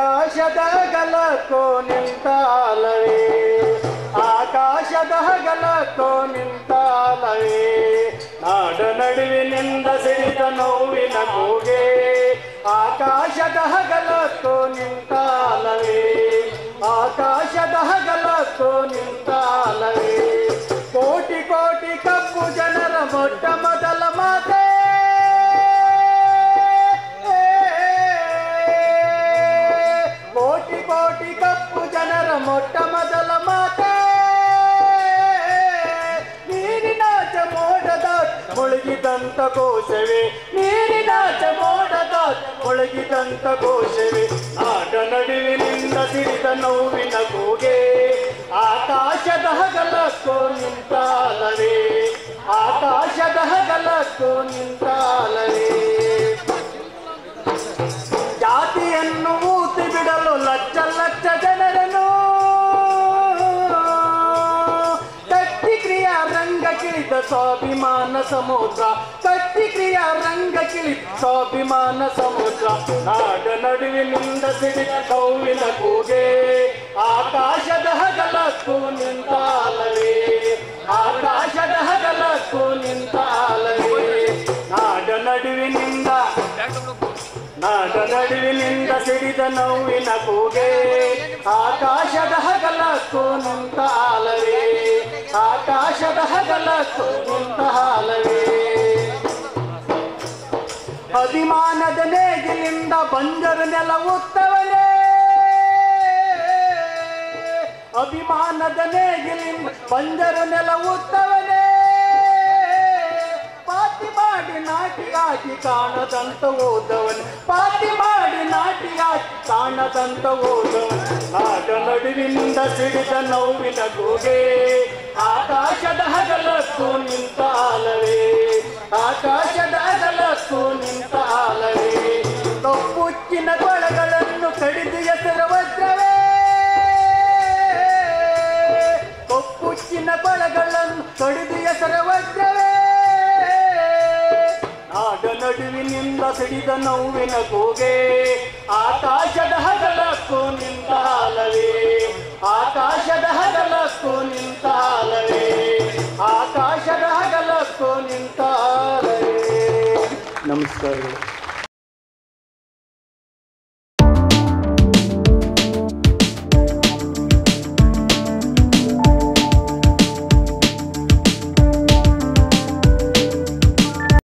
ಆಕಾಶದ ಗಲಕ್ಕೋ ನಿಂತಾಲವೇ ಆಕಾಶದ ಗಲಕ್ಕೋ ನಿಂತಾಲವೇ ನಾಡ ನಡುವಿನಿಂದ ಸಿಡಿದ ನೋವಿನ ಕೂಗೆ ಆಕಾಶದ ಗಲಕ್ಕೋ ನಿಂತಾಲವೇ ಆಕಾಶದ ಗಲಕ್ಕೋ ನಿಂತಾಲವೇ ಕೋಟಿ ಕೋಟಿ ಕಪ್ಪು ಜನರ ಮೊಟ್ಟ ಮೊದಲ ಮಾತೆ ಕೋಟಿ ಕೋಟಿ ಕಪ್ಪು ಜನರ ಮೊಟ್ಟ ಮೊದಲ ಮಾತೆ ನೀರಿನಾಚ ಮೋಡದ ಮುಳುಗಿದಂತ ಕೋಶವೇ ನೀರಿನಾಚ ಮೋಡದ ಮುಳುಗಿದಂತ ಕೋಶವೇ ಆಟ ನಡುವಿನಿಂದ ಸಿಡಿದ ನೋವಿನ ಕೂಗೆ ಆಕಾಶದ ಹಗಲಕ್ಕೋ ನಿಂತಾಲವೇ ಆಕಾಶದ ಹಗಲಕ್ಕೋ ನಿಂತಾಲವೇ ಜಾತಿಯನ್ನು ಊತಿ ಬಿಡಲು ಲಕ್ಷ ಲಕ್ಷ ಜನರನ್ನು ಕಟ್ಟಿ ಕ್ರಿಯಾ ರಂಗ ಕಿಳಿದ ಸ್ವಾಭಿಮಾನ ಸಮುದ್ರ ಕಟ್ಟಿ ಕ್ರಿಯಾ ರಂಗ ಕಿಳಿದ ಸ್ವಾಭಿಮಾನ ಸಮುದ್ರ ನಾಡ ನಡುವಿನಿಂದ ಸಿಡಿದ ಕೌವಿನ ಕೂಗೆ ಆಕಾಶದ ಹಗಲಕ್ಕೂ ನಿಂತಾಲವೇ ಆಕಾಶದ ಹಗಲಕ್ಕೂ ನಿಂತಾಲವೇ ನಾಡ ನಡುವಿನಿಂದ ನಾಡ ನಡುವಿನಿಂದ ಸಿಡಿದ ನೋವಿನ ಕೂಗೆ ಆಕಾಶದ ಹಗಲಕ್ಕೂ ನಿಂತ ಹಾಲವೇ ಆಕಾಶದ ಹಗಲಕ್ಕೂ ನಿಂತ ಹಾಲವೇ ಅಭಿಮಾನದ ನೇಗಿಲಿಂದ ಬಂಜರು ನೆಲ ಉತ್ತವನೇ ಅಭಿಮಾನದ ನೇಗಿಲಿಂದ ಬಂಜರು ನೆಲ ಉತ್ತವನೇ ಪಾತಿ ಮಾಡಿ ನಾಟಿಯಾಗಿ ಕಾಣದಂತ ಓದವನ್ ಪಾತಿ ಮಾಡಿ ನಾಟಿಯಾಗಿ ಕಾಣದಂತ ಓದವನ್ ಆಗ ನಡುವಿನಿಂದ ಸಿಡಿದ ನೋವಿನ ಕೂಗೆ ಆಕಾಶದ ಹಗಲಕ್ಕೂ ನಿಂತ ಆಲವೇ ಆಕಾಶದ ಹಗಲಕ್ಕೂ ನಿಂತ ಆಲವೇ ಕಪ್ಪುಚ್ಚಿನ ಕೊಳಗಳನ್ನು ಕಡಿದು ಎಸರ ವಜ್ರವೇ ಕಪ್ಪುಚ್ಚಿನ ಕೊಳಗಳನ್ನು ಕಡಿದು ಎಸರ ವಜ್ರವೇ ನಾಡ ನಡುವಿನಿಂದ ಸಿಡಿದ ನೋವಿನ ಕೂಗೆ ಆಕಾಶದ ಹಗಲಕ್ಕೂ ನಿಂತಾಲವೇ ಆಕಾಶದ ಹಗಲಕ್ಕೂ ನಿಂತಾಲವೇ ಆಕಾಶದ ಹಗಲಕ್ಕೂ ನಿಂತಾಲವೇ ನಮಸ್ಕಾರಗಳು